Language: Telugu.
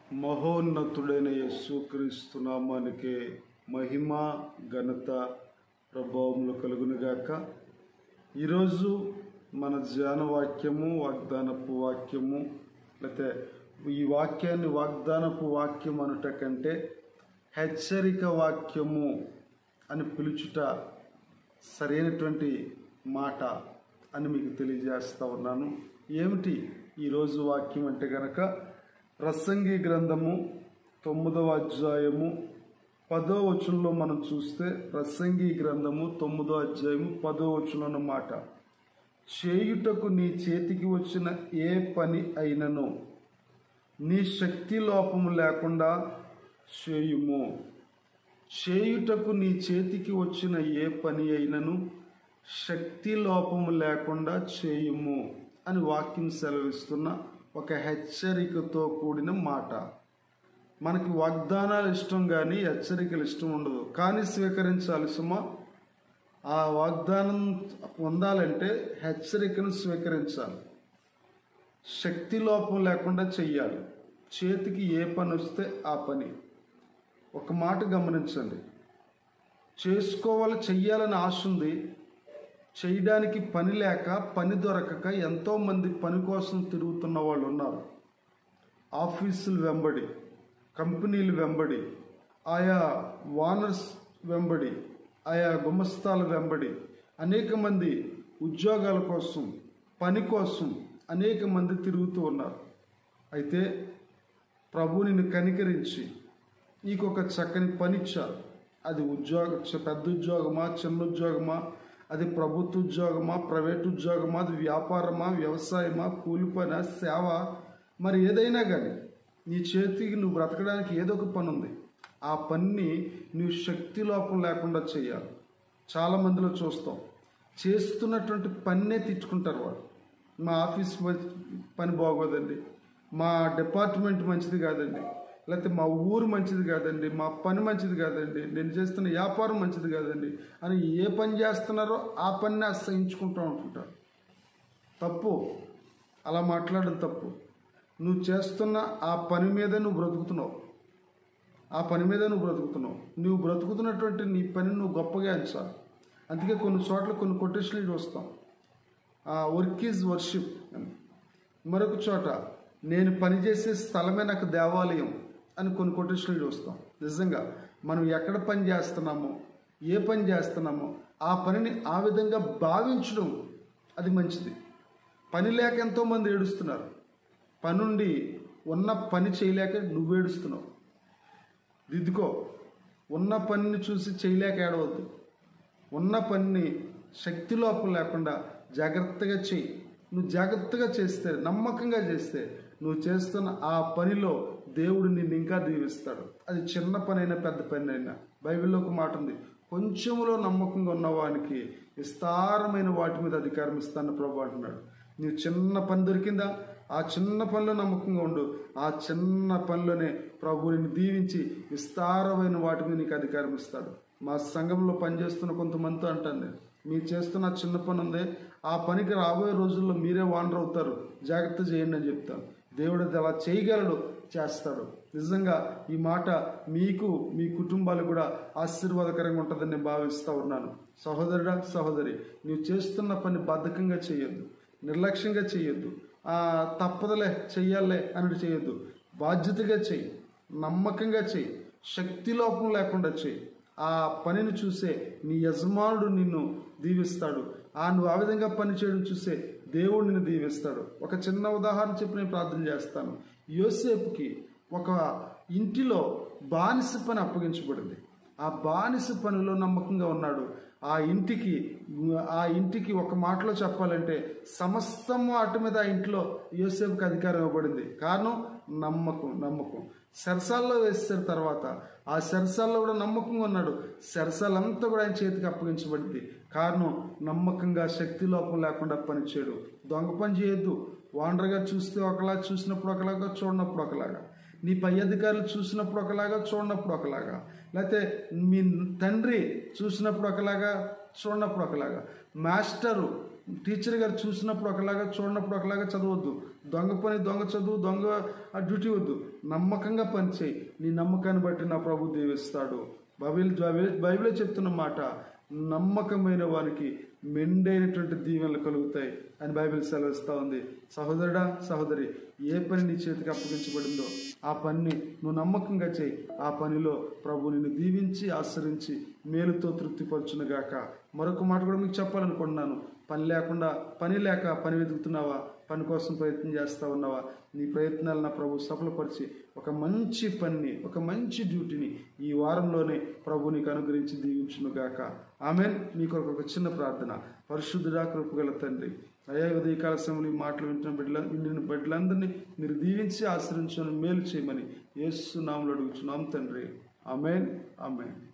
మహోన్నతుడైన యేసుక్రీస్తు నామానికి మహిమ ఘనత ప్రభావములు కలుగునుగాక ఈరోజు మన ధ్యాన వాక్యము వాగ్దానపు వాక్యము లేకపోతే ఈ వాక్యాన్ని వాగ్దానపు వాక్యం అనుట కంటే హెచ్చరిక వాక్యము అని పిలుచుట సరైనటువంటి మాట అని మీకు తెలియజేస్తా ఉన్నాను ఏమిటి ఈరోజు వాక్యం అంటే గనక ప్రసంగి గ్రంథము తొమ్మిదవ అధ్యాయము పదో వచనంలో మనం చూస్తే ప్రసంగి గ్రంథము తొమ్మిదో అధ్యాయము పదో వచనంలో మాట చేయుటకు నీ చేతికి వచ్చిన ఏ పని అయినను నీ శక్తి లోపము లేకుండా చేయుము చేయుటకు నీ చేతికి వచ్చిన ఏ పని అయినను శక్తి లోపము లేకుండా చేయుము అని వాక్యం సెలవిస్తున్న ఒక హెచ్చరికతో కూడిన మాట మనకి వాగ్దానాలు ఇష్టం కానీ హెచ్చరికలు ఇష్టం ఉండదు కానీ స్వీకరించాలి సుమా ఆ వాగ్దానం పొందాలంటే హెచ్చరికను స్వీకరించాలి శక్తి లోపం లేకుండా చెయ్యాలి చేతికి ఏ పని వస్తే ఆ పని ఒక మాట గమనించండి చేసుకోవాలి చెయ్యాలని ఆశ ఉంది చేయడానికి పని లేక పని దొరకక ఎంతోమంది పని కోసం తిరుగుతున్న వాళ్ళు ఉన్నారు ఆఫీసులు వెంబడి కంపెనీలు వెంబడి ఆయా వానర్స్ వెంబడి ఆయా గుమస్తాల వెంబడి అనేక మంది ఉద్యోగాల కోసం పని కోసం అనేక మంది తిరుగుతూ ఉన్నారు అయితే ప్రభు నిన్ను కనికరించి నీకొక చక్కని పని ఇచ్చారు అది ఉద్యోగ పెద్ద ఉద్యోగమా చిన్న ఉద్యోగమా అది ప్రభుత్వ ఉద్యోగమా ప్రైవేట్ ఉద్యోగమా అది వ్యాపారమా వ్యవసాయమా కూలి పని సేవ మరి ఏదైనా కానీ నీ చేతికి నువ్వు బ్రతకడానికి ఏదో ఒక పని ఉంది ఆ పనిని నువ్వు శక్తి లోపం లేకుండా చేయాలి చాలా మందిలో చూస్తాం చేస్తున్నటువంటి పన్నే తెచ్చుకుంటారు వాడు మా ఆఫీస్ పని బాగోదండి మా డిపార్ట్మెంట్ మంచిది కాదండి లేకపోతే మా ఊరు మంచిది కాదండి మా పని మంచిది కాదండి నేను చేస్తున్న వ్యాపారం మంచిది కాదండి అని ఏ పని చేస్తున్నారో ఆ పనిని అసహించుకుంటూ ఉంటుంటారు తప్పు అలా మాట్లాడడం తప్పు నువ్వు చేస్తున్న ఆ పని మీద నువ్వు బ్రతుకుతున్నావు ఆ పని మీద నువ్వు బ్రతుకుతున్నావు నువ్వు బ్రతుకుతున్నటువంటి నీ పని నువ్వు గొప్పగా ఎంచాలి అందుకే కొన్ని చోట్ల కొన్ని కొటేషన్లు చూస్తాం వర్క్ ఈజ్ వర్షిప్ అని మరొక చోట నేను పనిచేసే స్థలమే నాకు దేవాలయం అని కొన్ని కొటేషన్లు చూస్తాం నిజంగా మనం ఎక్కడ పని చేస్తున్నామో ఏ పని చేస్తున్నామో ఆ పనిని ఆ విధంగా భావించడం అది మంచిది పని లేక ఎంతోమంది ఏడుస్తున్నారు పనుండి ఉన్న పని చేయలేక నువ్వు ఏడుస్తున్నావు దిద్దుకో ఉన్న పనిని చూసి చేయలేక ఏడవద్దు ఉన్న పనిని శక్తి లోపం లేకుండా జాగ్రత్తగా చెయ్యి నువ్వు జాగ్రత్తగా చేస్తే నమ్మకంగా చేస్తే నువ్వు చేస్తున్న ఆ పనిలో దేవుడు నిన్ను ఇంకా దీవిస్తాడు అది చిన్న పని అయినా పెద్ద పని అయినా బైబిల్లో ఒక మాట ఉంది కొంచెంలో నమ్మకంగా ఉన్నవానికి విస్తారమైన వాటి మీద అధికారం ఇస్తాను ప్రభు అంటున్నాడు నీవు చిన్న పని దొరికిందా ఆ చిన్న పనిలో నమ్మకంగా ఉండు ఆ చిన్న పనిలోనే ప్రభు నిన్ను దీవించి విస్తారమైన వాటి మీద నీకు అధికారం ఇస్తాడు మా సంఘంలో పనిచేస్తున్న కొంతమందితో అంటాను నేను మీరు చేస్తున్న చిన్న పని ఉంది ఆ పనికి రాబోయే రోజుల్లో మీరే వాండర్ అవుతారు జాగ్రత్త చేయండి అని చెప్తాను దేవుడు అది అలా చేయగలడు చేస్తాడు నిజంగా ఈ మాట మీకు మీ కుటుంబాలకు కూడా ఆశీర్వాదకరంగా ఉంటుందని నేను భావిస్తూ ఉన్నాను సహోదరుడా సహోదరి నీవు చేస్తున్న పని బద్ధకంగా చేయొద్దు నిర్లక్ష్యంగా చేయొద్దు తప్పదలే చెయ్యాలే అని చేయొద్దు బాధ్యతగా చెయ్యి నమ్మకంగా చెయ్యి శక్తి లోపం లేకుండా చెయ్యి ఆ పనిని చూసే నీ యజమానుడు నిన్ను దీవిస్తాడు ఆ నువ్వు ఆ విధంగా పని చేయడం చూసే దేవుడు నిన్ను దీవిస్తాడు ఒక చిన్న ఉదాహరణ చెప్పి నేను ప్రార్థన చేస్తాను యోసేపుకి ఒక ఇంటిలో బానిస పని అప్పగించబడింది ఆ బానిస పనిలో నమ్మకంగా ఉన్నాడు ఆ ఇంటికి ఆ ఇంటికి ఒక మాటలో చెప్పాలంటే సమస్తం వాటి మీద ఆ ఇంట్లో యోసేపుకి అధికారం ఇవ్వబడింది కారణం నమ్మకం నమ్మకం సెరసాల్లో వేసేసారు తర్వాత ఆ సెరసాల్లో కూడా నమ్మకంగా ఉన్నాడు సెరసాలంతా కూడా ఆయన చేతికి అప్పగించబడింది కారణం నమ్మకంగా శక్తి లోపం లేకుండా పనిచేయడు దొంగ పని చేయొద్దు వాండర్గా చూస్తే ఒకలాగా చూసినప్పుడు ఒకలాగా చూడనప్పుడు ఒకలాగా నీ పై అధికారులు చూసినప్పుడు ఒకలాగా చూడనప్పుడు ఒకలాగా లేకపోతే మీ తండ్రి చూసినప్పుడు ఒకలాగా చూడనప్పుడు ఒకలాగా మాస్టరు టీచర్ గారు చూసినప్పుడు ఒకలాగా చూడనప్పుడు ఒకలాగా చదవద్దు దొంగ పని దొంగ చదువు దొంగ ఆ డ్యూటీ వద్దు నమ్మకంగా పని చేయి నీ నమ్మకాన్ని బట్టి నా ప్రభు దీవిస్తాడు బైబిల్ బైబిల్ బైబిలే చెప్తున్న మాట నమ్మకమైన వారికి మెండైనటువంటి దీవెనలు కలుగుతాయి అని బైబిల్ సెలవిస్తూ ఉంది సహోదరుడా సహోదరి ఏ పని నీ చేతికి అప్పగించబడిందో ఆ పనిని నువ్వు నమ్మకంగా చేయి ఆ పనిలో ప్రభు నిన్ను దీవించి ఆశ్రయించి మేలుతో తృప్తిపరచునుగాక మరొక మాట కూడా మీకు చెప్పాలనుకుంటున్నాను పని లేకుండా పని లేక పని వెతుకుతున్నావా పని కోసం ప్రయత్నం చేస్తా ఉన్నావా నీ ప్రయత్నాలు నా ప్రభు సఫలపరిచి ఒక మంచి పనిని ఒక మంచి డ్యూటీని ఈ వారంలోనే ప్రభు నీకు అనుగ్రహించి దీవించునుగాక ఆమె నీకు ఒక చిన్న ప్రార్థన పరిశుద్ధుడా కృపగల తండ్రి అయా ఉదయకాల సమయంలో ఈ మాటలు వింటున్న బిడ్డల వింటున్న బిడ్డలందరినీ మీరు దీవించి ఆశ్రయించని మేలు చేయమని యేసు నామలు అడుగుచున్నాం తండ్రి ఆమెన్ ఆమెన్